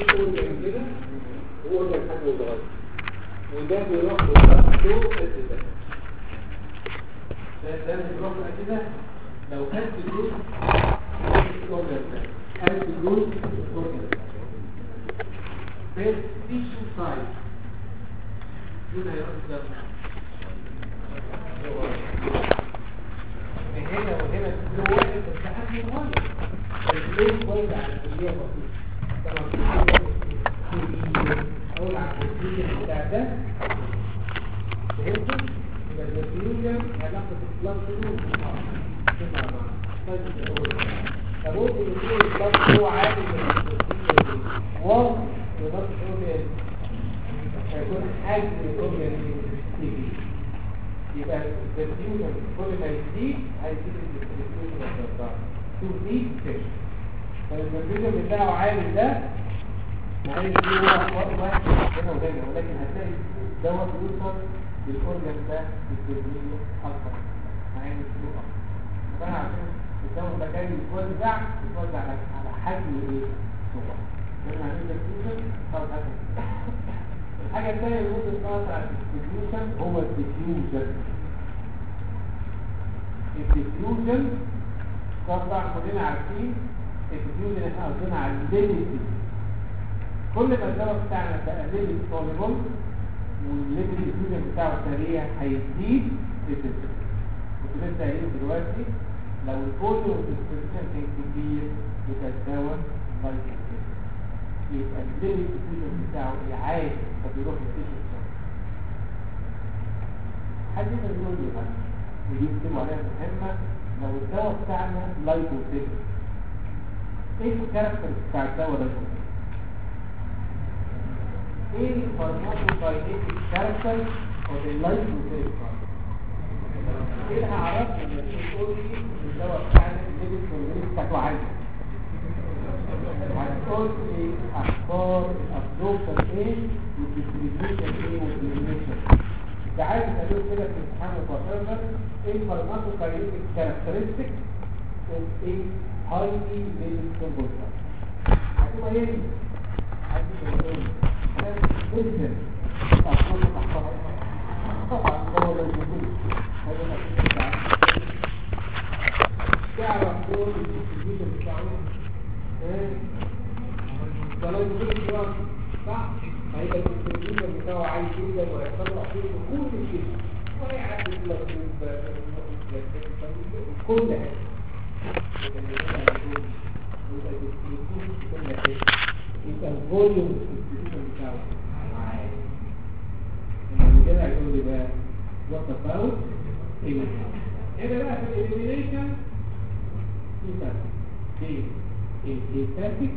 في اورجن كده واورجن حجمه صغير وده بيروح له قد ده ده ده بيروح له قد ده لو خدت جزء اورجن ده خدت جزء اورجن ده بس تيشو سايز هنا هيروح ده من هنا وهنا له واحد بس حجمه صغير الفلوس بايظه على الكليه بسيطه طبعا اقول على الكليه بتاع ده فهمتوا يبقى الفيوجن علاقه البلاد فلو طب ممكن يكون البلاد هو عادي من واضح يبقى الاورجن هيكون حجم الاورجن يبقى الفيوجن كل ما يزيد هيزيد الديستريبيوشن اوف ذا تو دي فيش فالمنتج بتاعه عالي ده عايز فيه واحد واحد هنا وهنا ولكن هتلاقي دوت يوصل للاورجن ده بالترميم اكتر عايز فيه اكتر طبعا عشان الدواء ده كان يتوزع يتوزع على على حجم ايه؟ صغير لما عندنا الديفيوجن خلاص الحاجة الثانية اللي ممكن تأثر على الديفيوجن هو الديفيوجن الديفيوجن طبعا كلنا عارفين الديفيوجن احنا قصدنا على الليميت كل ما الدواء بتاعنا بقى ليميت سوليبل والليميت الديفيوجن بتاعه سريع هيزيد الديفيوجن كنت لسه قايل دلوقتي لو الفوليو ديستريبيوشن كان كبير يبقى الدواء لايك يبقى الليميت الديفيوجن بتاعه عالي فبيروح للتيشن حد يقدر يقول لي بقى ودي بتبقى عليها مهمه لو الدواء بتاعنا لايبوتيك ايه الكاركتر بتاع الدواء لايبوتيك ايه الفارماكوكاينيتيك كاركتر اوف اللايبوتيك ايه اللي هعرفه لما تيجي تقول لي الدواء بتاعنا الليبس والليبس بتاعته عالي هتقول لي اخبار الابزوربشن ايه والديستريبيوشن ايه والإليميشن تعالى تقول كده في امتحان مباشرة ايه الفارماكوكاينيتيك كاركترستيك اوف ايه هايلي ليبل كومبوزر هتبقى ايه هتبقى ايه ميديسن تحصل تحصل طبعا هو لو موجود هذا ما تعرف دول الديستريبيوشن بتاعه ايه ده لو موجود دلوقتي صح هيبقى الديستريبيوشن بتاعه عايز جدا ويحصل له عصير كل شيء ويعدي كل حاجه يبقى الفوليوم بتاعه عالي لما كده هيقول لي بقى وات اباوت هنا بقى في الاليمينيشن في فرق بين الهيباتيك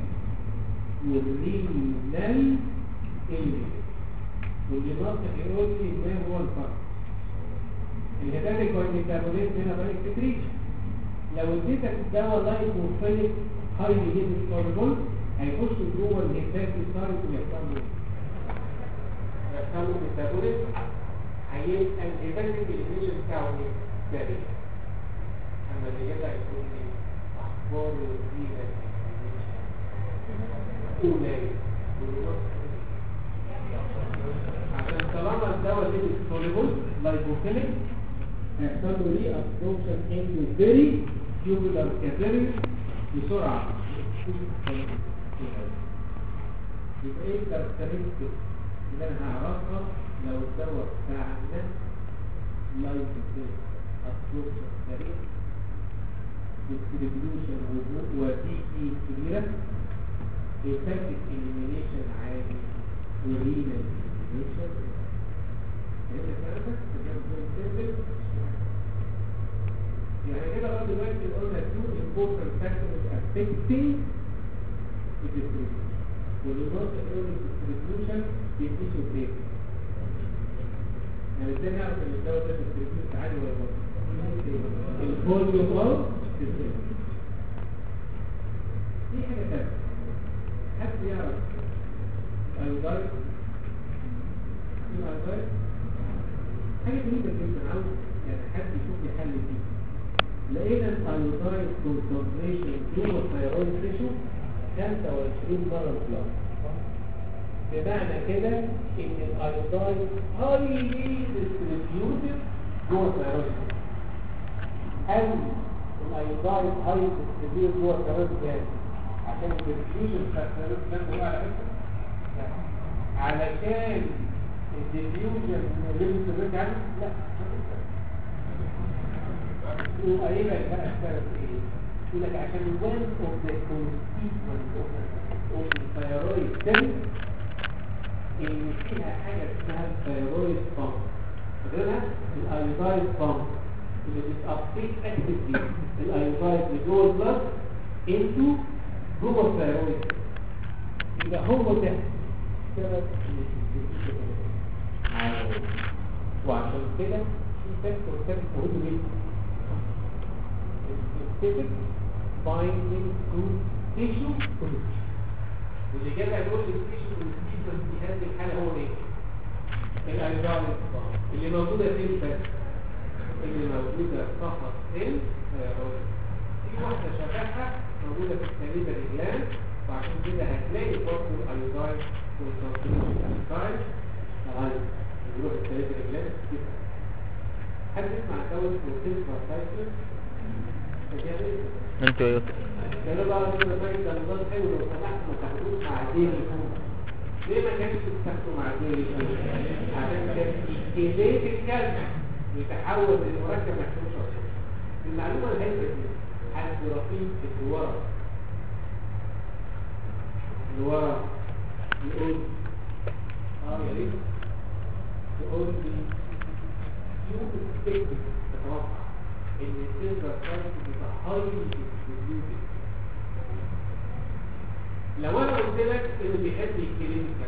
والرينال اليمينيشن واللي ناقص يقول لي ما هو الفرق الهيباتيك والميتابوليزم هنا بقى اكسكريشن لو اديتك الدواء لايكوفيليك هايلي ليبل سوليبل هيخش جوه الهيباتيك سايت ويحصل له يحصل له ميتابوليزم هيبقى الهيباتيك اليمينيشن بتاعه ايه؟ سريع اما اللي يبقى يكون ايه؟ اخبار الرينال قليل عشان طالما الدواء دي سوليبل لايكوفيليك هيحصل له ري ابسوربشن انتو فيري تيوبولار كابيلاري بسرعه يبقى ايه الكاركترستيك اللي انا هعرفها لو الدواء بتاعنا لايكوفيليك ابسوربشن سريع ديستريبيوشن ودي اي كبيره effective elimination عالي ورينال elimination هنا كده يعني كده لغايه دلوقتي قلنا two important factors affecting the distribution واللي نقطة early distribution بيتيشوا فين يعني ازاي نعرف ان الدواء ده distribution عالي ولا واطي الفوليوم اوف distribution دي حاجة تانية حد يعرف الغاية في الغاية حاجة جديدة جدا عاوز يعني حد يشوف لي حل فيه لقينا الأيودايد كونسنتريشن جوه الثيرويد تيشو 25 مرة بلس بمعنى كده ان الايودايد هايلي ديستريبيوتد جوه الثيرويد هل الايودايد هايلي ديستريبيوتد جوه الثيرويد جهاز عشان الديفيوجن بتاع الثيرويد جلاند هو على فكره لا. علشان الديفيوجن اللي بيستمر عنه لا وقايل لك بقى السبب ايه يقول لك عشان one of the constituents of the of the thyroid cell ان فيها حاجه اسمها الثيرويد بامب غيرها الايودايد بامب اللي بتابتيك اكتفلي الايودايد اللي جوه البلد انتو جوه الثيرويد يبقى هو ده سبب وعشان كده في فاكتور ثابت مهم جدا specific binding to tissue pollution واللي جاب هيقول لي التيشو pollution في هذه الحالة هو ايه؟ الايرال اللي موجودة فين بس اللي موجودة فقط في الثيرويد في واحدة شبهها موجودة في السليبة الإجلان وعشان كده هتلاقي برضه الايرال والكونسنتريشن الأيرال غالي يروح السليبة الإجلان كده حد يسمع دولة بروتين فاسايكل انتوا ايه قالوا بقى ان الراجل ده نظام حلو لو سمحت ما تاخدوش مع ديل ليه ما كانش بتاخدوا مع ديل عشان كان ايديك الكلمه يتحول للمركب ما تكونش اصلا المعلومه الهامه دي حد رفيق اللي ورا اللي ورا يقول اه يا ريت يقول لي يو اكسبكت تتوقع ان السيلفر سايت بيبقى هايلي ديستريبيوتد لو انا قلت لك انه بيحب الكلينيكال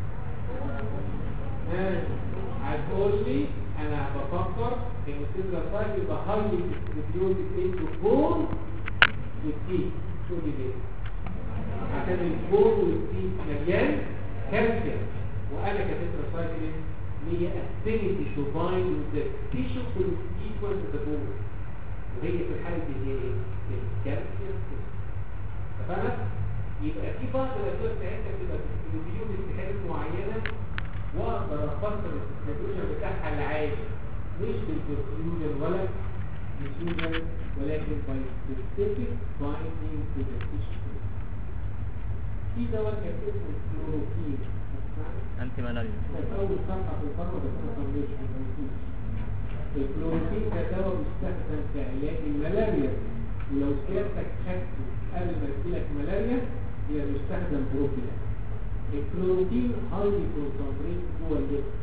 ها هتقول لي انا بفكر ان السيلفر سايت بيبقى هايلي ديستريبيوتد انتو بون والتي شو دي ليه عشان البون والتي مليان كالسيوم وانا كسيلفر سايت هي افينيتي تو بايند with the tissue to equal to the bone وهي في الحالة دي هي ايه؟ الكالسيوم تفهمت؟ يبقى في بعض الأشياء بتاعتها بتبقى ديستريبيوت في حالة معينة وأقدر أفسر الديستريبيوشن بتاعها العادي مش بالديستريبيوشن ولا ديستريبيوشن ولكن by specific binding to the tissue في دواء كان اسمه كلوروكين انتي ملاريا كانت أول صفحة في الفرق بس ما صليش ما نسيش الكلوروكين ده دواء بيستخدم في علاج الملاريا ولو سيادتك خدته قبل ما يجيلك ملاريا هي بيستخدم بروفيلا الكلوروكين هايلي كونسنتريت جوه الجسم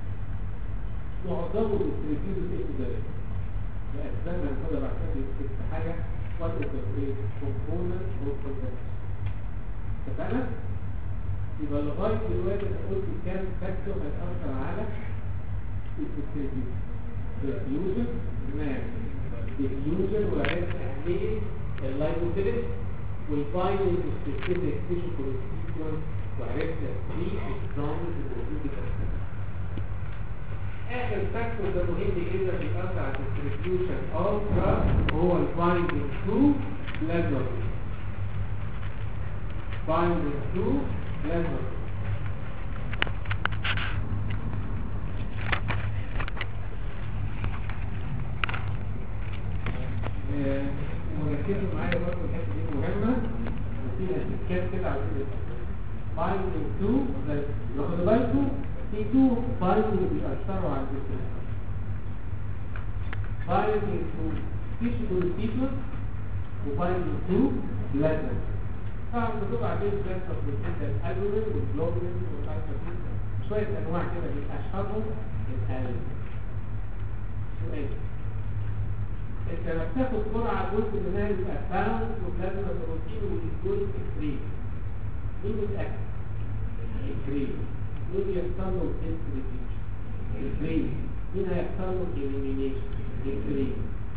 معظمه ديستريبيوتد اكتداري لأسباب هناخدها بعد كده في حاجة وات از ذا كومبوننت اوف اتفقنا؟ يبقى لغاية دلوقتي انا قلت كام فاكتور هتأثر على الديستريبيوشن ديفيوجن نعم ديفيوجن وعرفت اهمية اللايبوفيلس والبايننج سبيسيفيك تيشو كونستيتوينت وعرفت تفريق الزامز الموجود في الأسنان آخر فاكتور ده مهم جدا بيأثر على الديستريبيوشن أوف هو البايننج تو بلازما بايننج تو بلازما وركزوا معايا برضه الحته دي مهمه وفي اساسيات كده على كده بايندينج تو لو خدوا بالكم في تو بايندينج بيأثروا على الجسم بايندينج تو تيشو كونستيتوس وبايندينج تو بلازما طبعا بتبقى عليه بلازما بروتين الالبومين والجلوبولين والالفا شويه انواع كده من اشهرهم الالب سؤال انت لما بتاخد جرعه جزء منها يبقى باوند وبلازما بروتين والجزء كريم مين متاكد؟ الكريم مين يحصل له الانتريبيوشن؟ الكريم مين هيحصل له الاليمينيشن؟ الكريم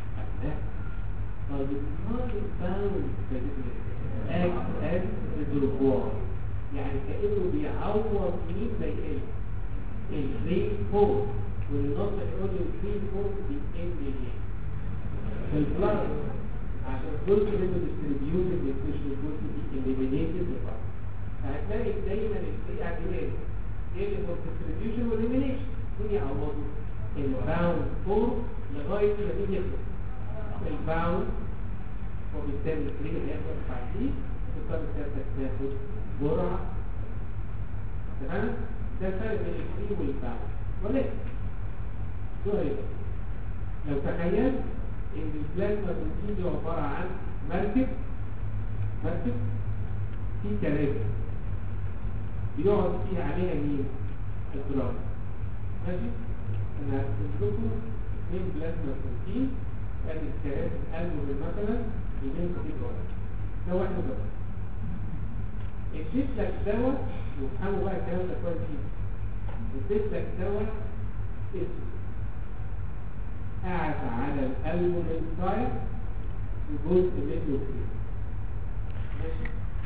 طيب الهارد باوند اكت از ريزرفوار يعني كانه بيعوض مين بيقل الكريم فور والنص يقول الكريم فور بيقل في البلد عشان جزء منه distributed nutrition جزء eliminated للبلد فهتلاقي دايما الفري اعتماد ايه اللي هو الديستريبيوشن والإليمينيشن مين يعوضه؟ الباوند فور لغاية ما مين يخلص الباوند وبالتالي الفري اللي هيحصل بعديه تضطر سيادتك تاخد جرعة تمام؟ ده الفرق بين الفري والباوند ولكن سؤال لو تخيلت ان البلازما بروتين دي عبارة عن مركب مركب في كراسي بيقعد فيها عليها مين؟ الجرام ماشي؟ انا هكتب لكم اثنين بلازما بروتين ادي الكراسي الالومنيوم مثلا يمين في جرام ده واحد بس اديت لك دواء وافهموا بقى الكلام ده كويس جدا اديت لك دواء اسمه قاعد على الالومنيوم سايد وجزء منه فيه ماشي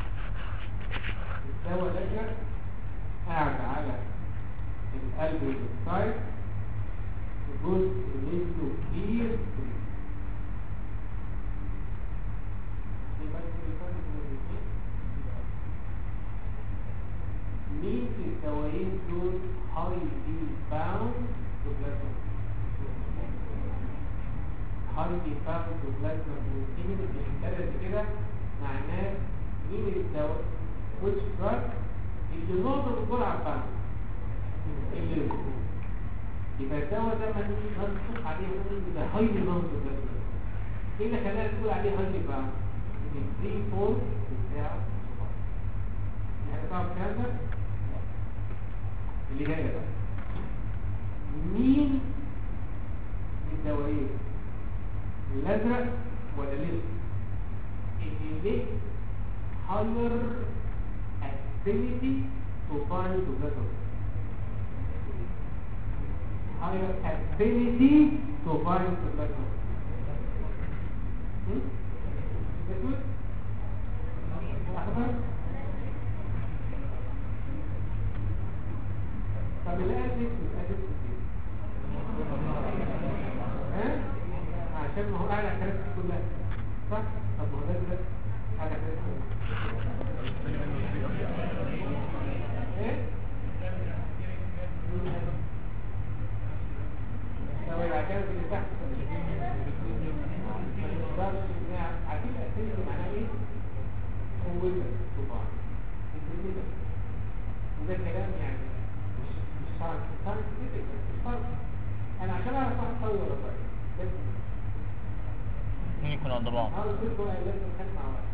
الدواء ده قاعد على الالومنيوم سايد وجزء منه كبير فيه مين في الدوايين دول highly bound to plasma highly bound to plasma protein بالكلمة كده معناه مين الدواء which drug اللي نقدر نقول على اللي يبقى الدواء ده ما نقول عليه نقول ده highly bound to plasma ايه اللي خلانا نقول عليه highly bound الفري فور بتاعه يعني تعرف الكلام ده اللي جاي بقى مين الدوايين الازرق ولا الاسود اللي ليه higher affinity to bind to vessel higher affinity to bind to vessel اسود اخضر طب الاسد الاسد ها عشان ما هو قاعد على الكراسي كلها صح طب ما هو ده كده قاعد على الكراسي ايه طب العجال اللي تحت عارفين الاسئله معناها ايه قوتك طبعا وده كلام يعني مش صعب صعب كده مش صعب انا عشان اعرف واحد قوي ولا ضعيف بس مين يكون عند بعض هذا كله بقى لازم نتكلم مع واحد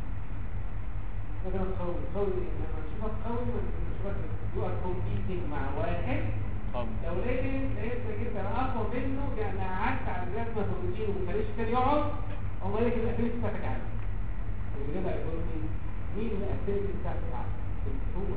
لازم قوي قوي لما نشوفك قوي ونشوفك يو ار كومبيتنج مع واحد طب لو لقيت لقيت جبت انا اقوى منه يعني قعدت على اللازمه بروتين وما كانش كان يقعد هو قال لك الاسئله بتاعتك عاليه الجدع يقول لي مين الاسئله بتاعتك عاليه هو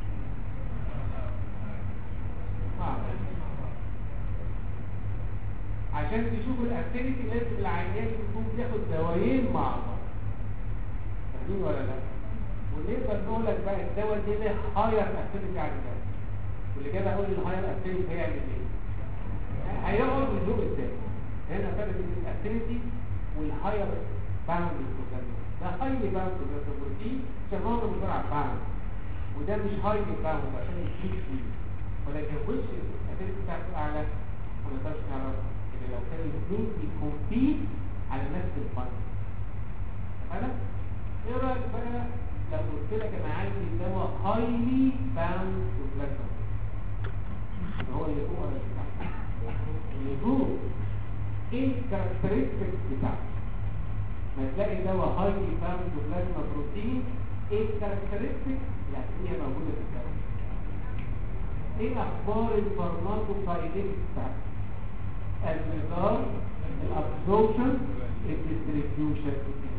عشان تشوف الاسيديتي لازم العيان يكون بياخد دوايين مع بعض فاهمين ولا لا ونقدر نقول لك بقى الدواء ده له هاير اسيديتي عن الدواء واللي كده اقول الهاير اسيديتي هيعمل ايه هيقعد ويدوق ازاي هنا فرق بين الاسيديتي والهاير باوند ده هايلي باوند بروتين شغال بسرعه باوند وده مش هايلي باوند عشان يزيد فيه ولكن وش الاسيديتي بتاعته اعلى ما نقدرش نعرف ان لو كان الاثنين بيكومبيت على نفس الفايل تمام ايه رايك بقى لو قلت لك انا عايز دواء هايلي باوند تو بلازما هو اللي هو ولا اللي تحت اللي هو ايه الكاركترستكس بتاعته ما تلاقي دواء هايلي باوند تو بلازما بروتين ايه الكاركترستكس اللي هتلاقيها موجوده في الدواء ايه اخبار الفارماكوكاينيتكس بتاعته المقدار الابسوربشن الديستريبيوشن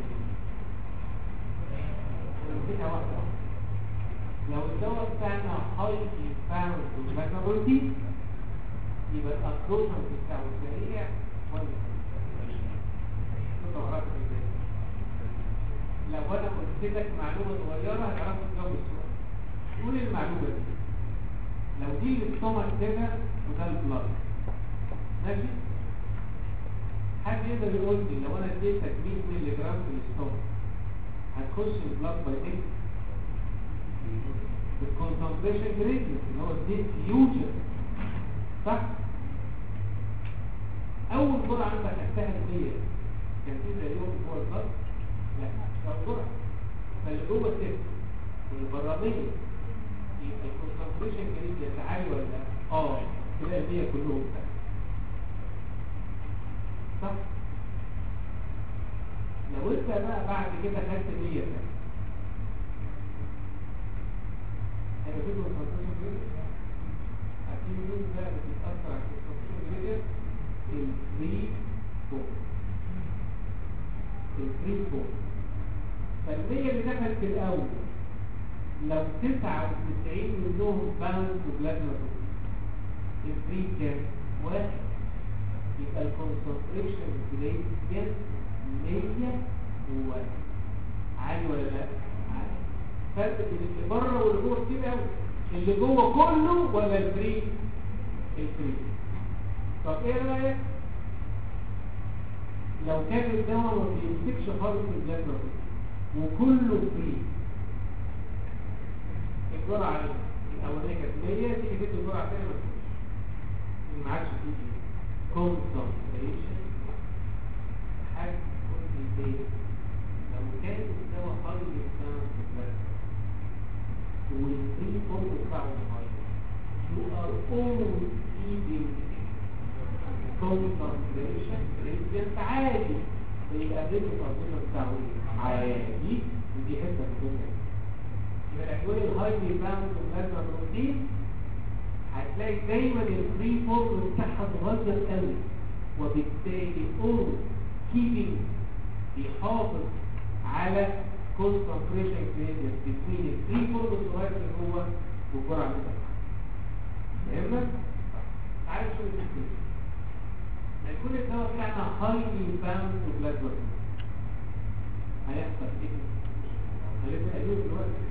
نمسكها واحده واحده لو الدواء بتاعنا هايلي باوند وبلازما بروتين يبقى الابسوربشن بتاعه سريع ولا لو انا قلت لك معلومه صغيره هتعرفوا تجاوب السؤال قول المعلومه دي لو دي الاستومك كده وده البلاد ماشي حد يقدر يقول لي لو انا اديتك 100 مللي جرام في الاستومك هتخش البلاد باي ايه concentration gradient اللي هو diffusion صح اول جرعه انت خدتها هي كان في زيهم جوه البطن لا لو جرعه فاللي جوه السيستم واللي بره مية يبقى الكونسنتريشن جريدينت عالي ولا لا؟ اه تلاقي المية كلهم تحت صح لو انت بقى بعد كده خدت 100 ده هيبقى في concentration gradient عارفين مين بقى بتتأثر على concentration gradient الفري فوق الفري فوق فالمية اللي دخلت في الأول لو 99 منهم باوند وبلازما بروتين الفري كام؟ واحد يبقى الكونسنتريشن جريدينت 100 وواحد عالي ولا لا؟ عالي فرق بين اللي بره واللي جوه كتير قوي اللي جوه كله ولا الفري؟ الفري طب ايه رايك لو كان الدواء ما بيمسكش خالص البلازما وكله فري الجرعه الاولانيه كانت 100 تيجي تدي الجرعه الثانيه ما تجيش ما عادش تيجي كونسنتريشن حاجه قلت ازاي لو كان الدواء خالص البلازما والفري فورم بتاعه صغير you are always eating concentration gradient عالي يبقى الريت الأرضية بتاعه عالي ودي حتة في الدنيا يبقى الأكوان الهايلي باوند بلازما بروتين هتلاقي دايما الفري فورم بتاعها صغير قوي وبالتالي always keeping بيحافظ على concentration gradient between الفري فورم الصغير اللي هو والجرعة اللي بتاعها فهمنا؟ تعالوا نشوف التكنيك هيكون الدواء بتاعنا هايلي باوند تو بلازما هيحصل ايه؟ هيبقى قليل دلوقتي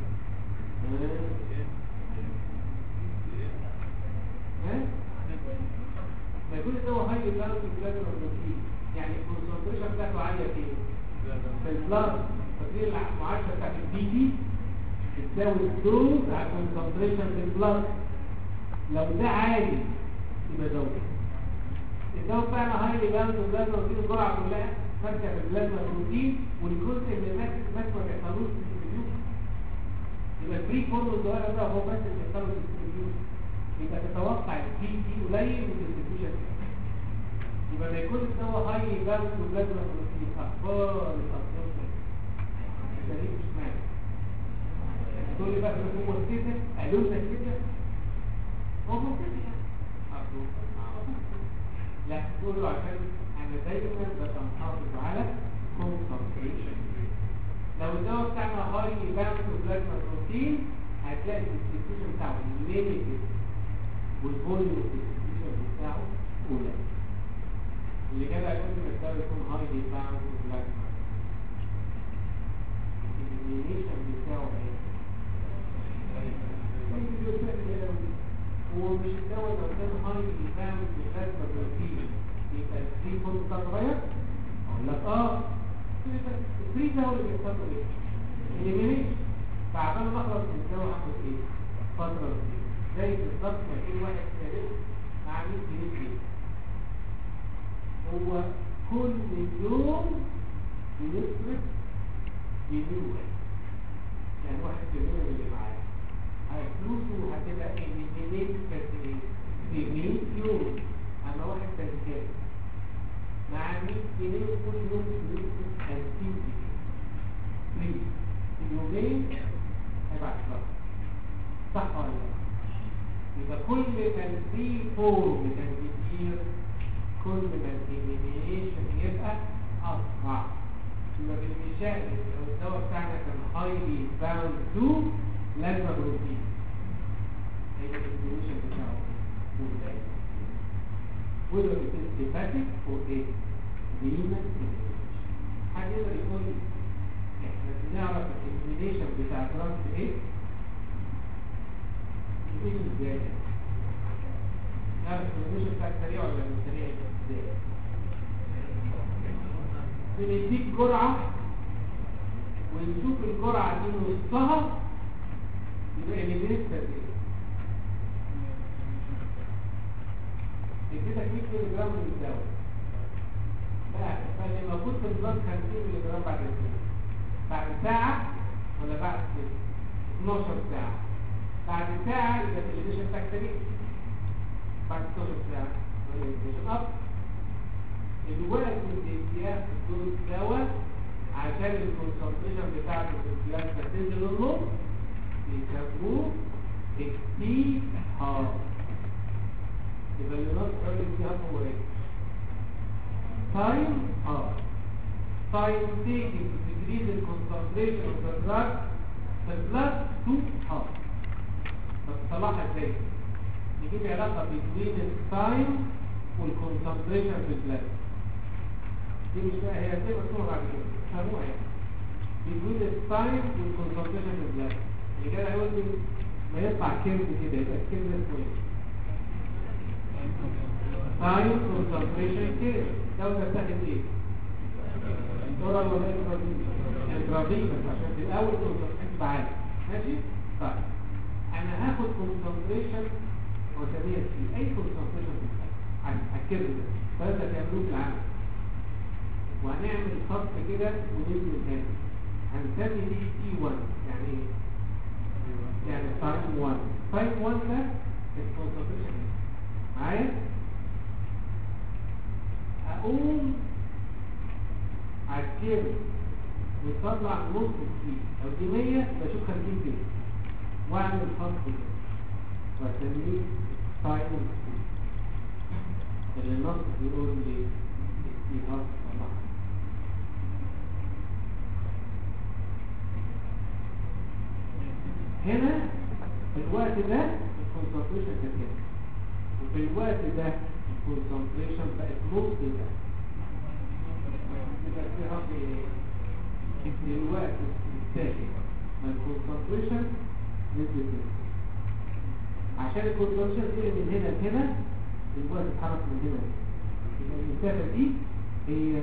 ها؟ ما يكون الدواء هايلي باوند تو بلازما بروتين يعني الكونسنتريشن بتاعته عاليه فين؟ في البلاد فاكرين المعادله بتاعت البي دي بتساوي الدوز على الكونسنتريشن في البلاد لو ده عالي يبقى دوت الدواء بتاعنا هايلي باوند بلازما بروتين الجرعه كلها ماسكه في البلازما بروتين والجزء اللي ماسك ماسك ما بيحصلوش ديستريبيوشن يبقى الفري فورم الصغير ده هو بس اللي بيحصل ديستريبيوشن يبقى تتوقع البي دي قليل والديستريبيوشن يبقى ما يكون الدواء هايلي باوند بلازما بروتين اخبار الابسوربشن ده ليه مش معنى تقول لي بقى هو كده قالوا لنا كده هو كده لا تقول له عشان انا دايما بتنحافظ على concentration لو الدواء بتاعنا هاي باوند بلازما بروتين هتلاقي الديستريبيوشن بتاعه ليميتد والفوليوم الديستريبيوشن بتاعه قليل اللي كده هيكون ان الدواء يكون هاي باوند بلازما الاليمينيشن بتاعه ايه؟ هو مش الدواء لو كان هاي باوند بلازما بروتين يبقى الفري فورم بتاعه صغير اقول لك اه الفري ده هو اللي بيحصل له ايه اليمينيشن فعشان نخلص من الدواء هاخد ايه فتره زي بالظبط ما يكون واحد ثالث مع 100 جنيه فيه هو كل يوم بيصرف جنيه واحد يعني واحد جنيه اللي معاه هاي فلوسه هتبقى ايه من جنيه كانت ايه جنيه يوم اما واحد تنكال مع 100 جنيه كل يوم بيصرف 50 جنيه بليز اليومين هيبقى عشرة صح ولا لا؟ يبقى كل ما الفري فورم كان كتير كل ما الإليمينيشن يبقى أسرع يبقى بالمثال لو الدواء بتاعنا كان هايلي باوند تو لازمة بروتين هيبقى الإليمينيشن بتاعه قليل وده بيكون سيباتيك فور ايه؟ رينال حد يقدر يقول لي احنا بنعرف الإليمينيشن بتاع دراج ايه؟ ايه ازاي؟ نعرف الإليمينيشن بتاع السريع ولا مش سريع ازاي؟ بنديك جرعة ونشوف الجرعة دي نصها يبقى الإليمينيشن ايه؟ اديتك 100 مللي جرام من الدواء بقى فاللي موجود في البلاد 50 مللي جرام بعد الاثنين بعد ساعة ولا بعد 12 ساعة بعد ساعة يبقى الإليميشن بتاعك سريع بعد 12 ساعة الإليميشن أب الوقت اللي بياخد دور الدواء عشان الكونسنتريشن بتاعته في البلازما تنزل النص بيسموه التي هاف يبقى اللي ناقص قبل التي هاف هو ايه؟ تايم هاف time taken to decrease the concentration of the drug the blood to half فتصلحها ازاي؟ نجيب علاقة between التايم والconcentration في البلاد دي مش بقى هي هتبقى مكتوبة بعد كده فهموها يعني between التايم والconcentration في البلاد اللي كده هيقول لي ما يطلع كيرف كده يبقى الكيرف ده اسمه ايه؟ تايم concentration كيرف ده بتاخد ايه؟ الدورة ولا انترافي انترافي بس عشان في الاول كونسنتريشن بعالي ماشي طيب انا هاخد كونسنتريشن وسميها في اي كونسنتريشن في الحاجة هكذا ده فانت تعملوه في العمل وهنعمل خط كده ونبني تاني هنسمي دي تي 1 يعني ايه؟ يعني تايم 1 تايم 1 ده الكونسنتريشن معايا اقوم عسكري ويطلع نص كيلو لو دي 100 بشوف 50 كيلو واعمل خط كده واسميه تايم اللي النص بيقول لي استيهاق طلع هنا في الوقت ده الكونسنتريشن كانت كده وفي الوقت ده الكونسنتريشن بقت نص ده في الوقت الثاني ما الكونسنتريشن نزل عشان الكونسنتريشن تيجي من هنا لهنا الوقت اتحرك من هنا يبقى المسافه دي هي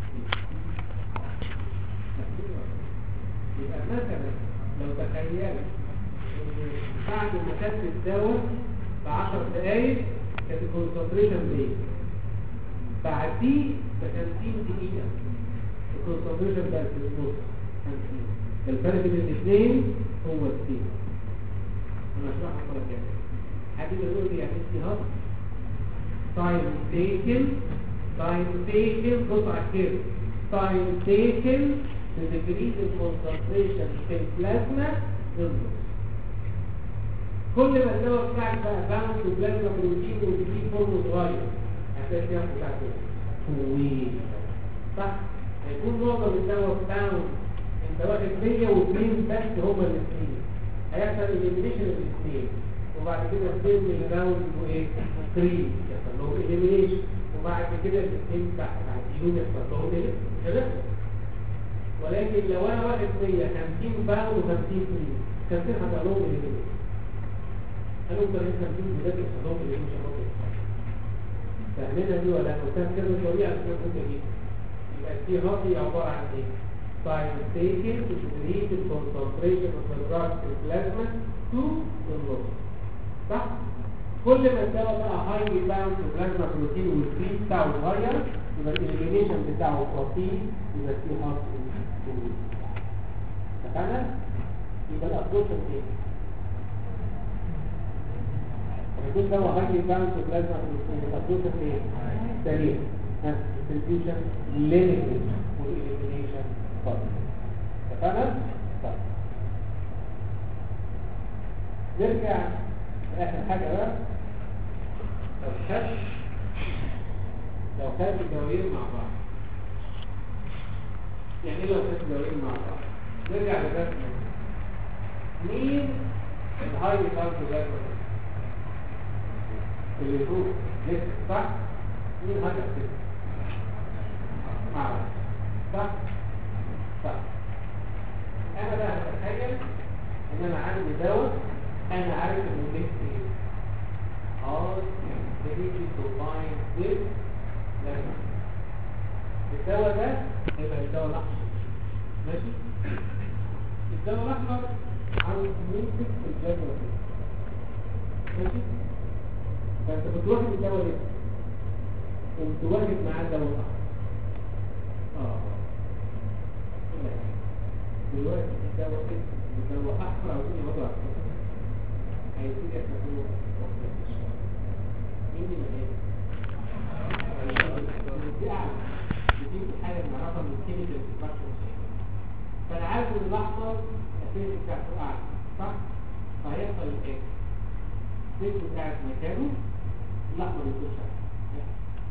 يبقى مثلا لو تخيلت بعد ما خدت الدواء ب 10 دقايق كانت الكونسنتريشن بايه؟ بعديه ب 50 دقيقة الكونسنتريشن بقت في النص 50 الفرق بين الاثنين هو السين انا هشرحها مرة كده حد يقول لي يعني استيهاق تايم تيكن تايم تيكن بص على الكيرف تايم تيكن to decrease the concentration في البلازما للنص كل ما الدواء بتاعك بقى باوند وبلازما بروتين وبروتين فورم صغير هتلاقي الكلام بتاعته طويل صح هيكون معظم الدواء باوند انت واخد 102 بس هما الاثنين هيحصل اليمينيشن الاثنين وبعد كده الفيلم اللي راوند وايه 3 يحصل لهم اليمينيشن وبعد كده الاثنين تحت هيجيهم يحصل لهم ايه كده ولكن لو انا واخد 100 50 باوند و50 فري 50 هتبقى لهم اليمينيشن قالوا ده 50 بجد يحصل لهم اليمينيشن فاهمينها دي ولا كان كده شويه عشان كنت دي يبقى التي هاطي عباره عن ايه time taken to decrease the concentration of the drug in plasma to the loss صح كل ما الدواء بقى هاي باوند في بلازما بروتين والفري بتاعه صغير يبقى الاليمينيشن بتاعه بروتين يبقى التي هاطي اتفقنا يبقى الابروش ايه يكون ده هاي باوند في بلازما بروتين يبقى الابروش ايه سريع distribution limited والelimination فضل اتفقنا؟ طيب نرجع لآخر حاجة بقى لو خدت لو خدت الدوايين مع بعض يعني ايه لو خدت الدوايين مع بعض نرجع للرسم مين الهاي كارب ليفل اللي فوق لسه صح؟ مين هاي كارب معه صح؟ صح انا بقى هتخيل ان انا عندي دواء انا عارف انه ليه ايه اه ability to bind with لما الدواء ده يبقى الدواء الاحمر ماشي الدواء الاحمر عنده ممكن في الجدول ماشي فانت بتروح للدواء ده قمت واخد معاه دواء احمر اه كل حاجة. دلوقتي الدواء اسمه دواء احمر عاوزين يقعدوا على الكتاب. هيبتدي يستخدموا وقت الشهر مين اللي هيبقى؟ دي اعلى دي حاجه بنعرفها من الكيميكال ستراكشر فانا عارف ان الاحمر السيل بتاعته اعلى صح؟ فهيحصل ايه؟ السيل بتاعت مكانه الاحمر يخش عليه.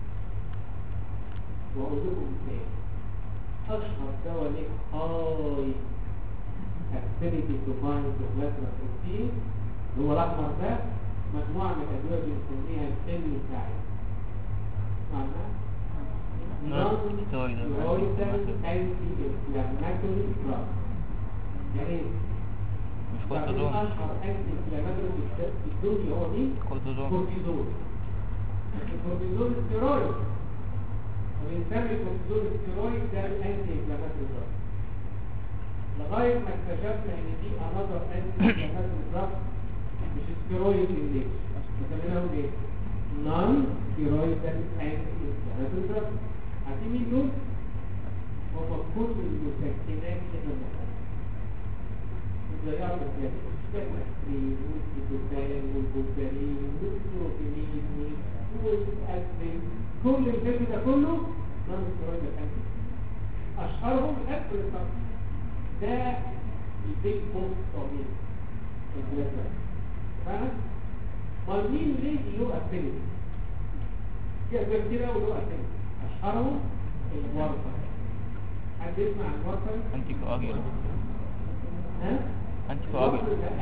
واقول لكم مثال اشهر دواء ليه هاي activity to bind the plasma protein اللي هو الاحمر ده مجموعه من الادويه بنسميها السن بتاعي معناها Non-steroidal non-steroidal anti-inflammatory drug يعني ايه؟ مش بعدين كورتيزون اشهر انتي انفلاماتوري في الدنيا هو مين؟ كورتيزون كورتيزون الكورتيزون ستيرويد وبنسمي الكورتيزون ستيرويد ده الانتي انفلاماتوري دراج لغايه ما اكتشفنا ان في انذر انتي انفلاماتوري دراج مش ستيرويد اللي بنسميهم ايه؟ نون ستيرويد انتي انفلاماتوري دراج عارفين مين دول؟ هم كل المسكنات اللي احنا الزيارة الأسبرين والكتوفان والبوكارين والبروتينين والأسبرين كل الفيلم ده كله نون ستيرويد الأنتي أشهرهم الأسبرين طبعا ده البيج بوس طويل البلازما فاهم؟ ما مين ليه له أسبرين؟ في أسبرين كتير أوي له أسبرين أشهرهم الورفة حد يسمع عن الورفة؟ انتي كواجيول ها؟ انتي كواجيول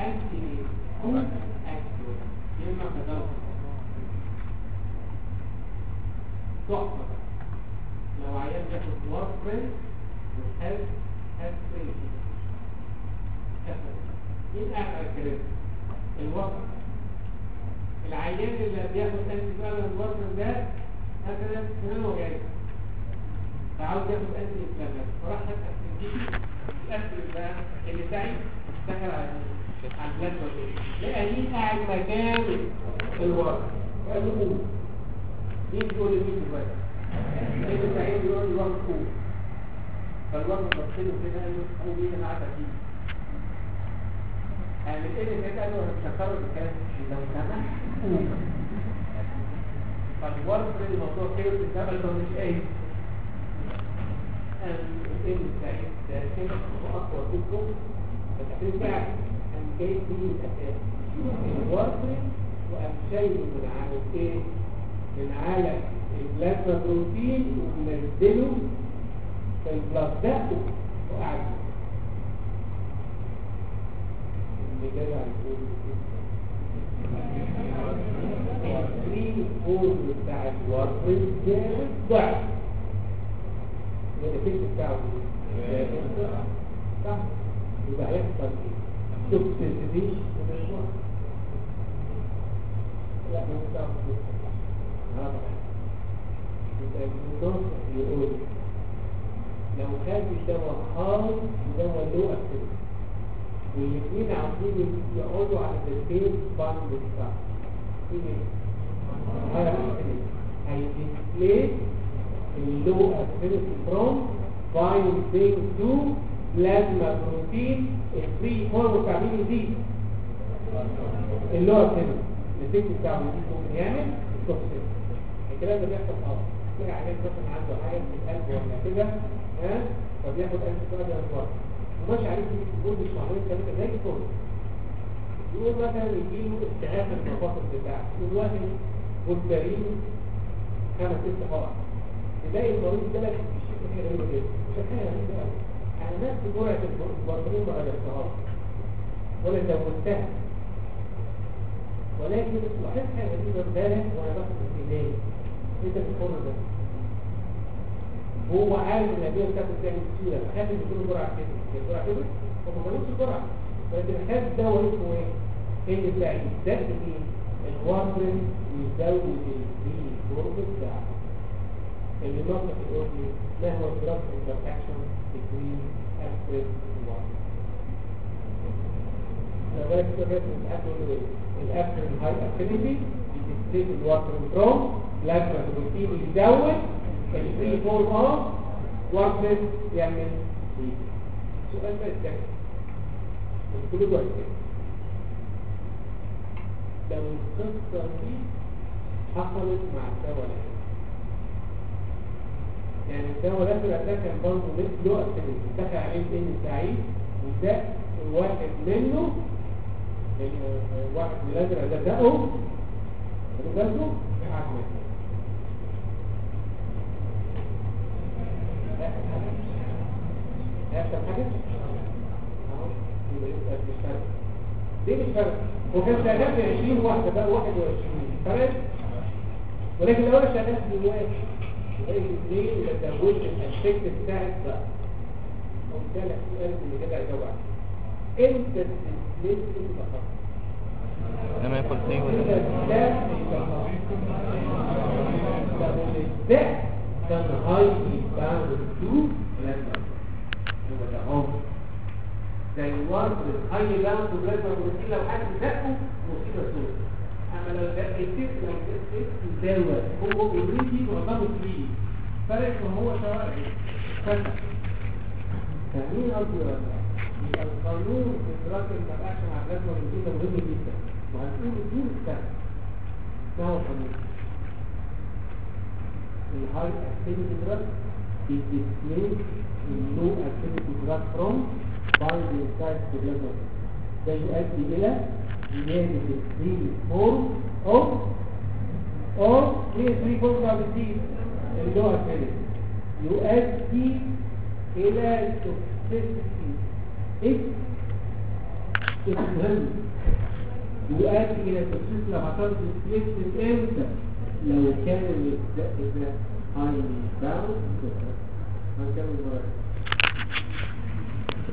تحفة لو عيان ياخد وارفرين وهاز هاز فريشن مين أعلى الكلام؟ الوقت العيان اللي بياخد انتي فعلا الوارفرين ده مثلا سنانه وجعان فعاوز ياخد انتي انفلامات فراح خد اسبرين الاسبرين ده اللي سعي دخل على على البلازما لقى مين قاعد مكان الورق قال له قوم مين تقول لمين دلوقتي؟ ابن سعيد يقول له الورق قوم فالورق بص له كده قال له قوم مين انا قاعد فيه قال له ايه اللي قال له انا مش هكرر الكلام لو سمحت قوم فالورق الموضوع كده في الزمن مش قايل الابن سعيد ده كده واقوى منكم فتحرير بقى قام جايب مين الاساس الوصل وقام شايله من على ايه من على البلازما بروتين ومنزله في البلازما وقعد اللي جاي على الفري فورم بتاع الوصل ده ضعف النتيجة بتاعه صح يبقى هيحصل ايه توكسيسيتي من الوقت لا ما بتعرف هذا يبقى النص يقول لو خد الدواء خالص ودواء له اكتر والاثنين عاوزين يقعدوا على البيت باند بتاعه ايه هذا هيديسبليس اللو affinity from binding to plasma protein الفري فورم بتاع مين دي اللو affinity النتيجة بتاعه دي ممكن يعمل توكسين الكلام ده بيحصل اه تلاقي عيان مثلا عنده حاجة في القلب ولا كده ها فبياخد انتي فلاجر الوقت وماشي عليه في كل شهرين ثلاثة زي الفل يقول مثلا يجيله التهاب المفاصل بتاعه يقول واحد والبرين خمس ست حوار تلاقي المريض ده لك الشيء كده غريبه جدا شكلها غريبه قوي انا نفس جرعه البرميل ما غيرتهاش ولا زودتها ولكن لاحظت حاجه غريبه امبارح وانا باخد الكيميائي انت بتخر ده هو عارف ان الادويه بتاعته بتعمل كتيره فخاف ان يكون جرعه كده هي جرعه كده هو ما كانوش جرعه ولكن خد دواء اسمه ايه؟ كان بتاعي ده ايه؟ الوارفرين يزود الفري فورم بتاعه اللي نقطة يقول لي ما هو الدرug interaction between aspirin and water لو بالك كده بس هتقول له ايه الابرين هاي افينيتي ديسبليس الوتر فروم بلازما تو بروتين يزود الفري فورم اوف واتر يعمل سؤال بقى الثاني كل الوقت لو القصة دي حصلت مع الدواء الأسود يعني الدواء الأسود ده كان برضه له أسود دخل عليه سن سعيد وده واحد منه ال- واحد من الأزرق ده دقه خدوا بالكم في حاجة منه. هيحصل حاجة؟ أهو يبقى يبقى مش فارق ليه مش فارق؟ وكان شغال في 20 واحدة بقى 21 فرق ولكن لو انا شغال في واحد وباقي اثنين يبقى زودت الافكت بتاعك بقى قلت لك سؤال اللي كده هيجاوب عليه امتى الديسبليس يبقى خطر؟ لما يكون فيه امتى ولا الدفع يبقى خطر؟ لو الدفع كان هايلي باوند تو بلازما هو ده اهو زي الورد هايلي باوند تو بلازما بروتين لو حد دقه مصيبه سوداء اما لو دقيت لو دقيت دواء هو اوريدي معظمه فيه فرق ما هو شرعي فتح فاهمين قصدي ولا لا؟ يبقى القانون في ادراك الانتراكشن مع البلازما بروتين ده مهم جدا وهنقول بدون السهل ما هو القانون الهاي activity drug is displaced in low activity drug from binding sites to plasma ده يؤدي إلى زيادة الفري فورم أو أو ايه الفري فورم بتاع بتزيد اللي هو activity يؤدي إلى toxicity إيه؟ مهم يؤدي إلى toxicity لو حصلت displacement إمتى؟ لو كان الدق ده highly bound هنكمل مرة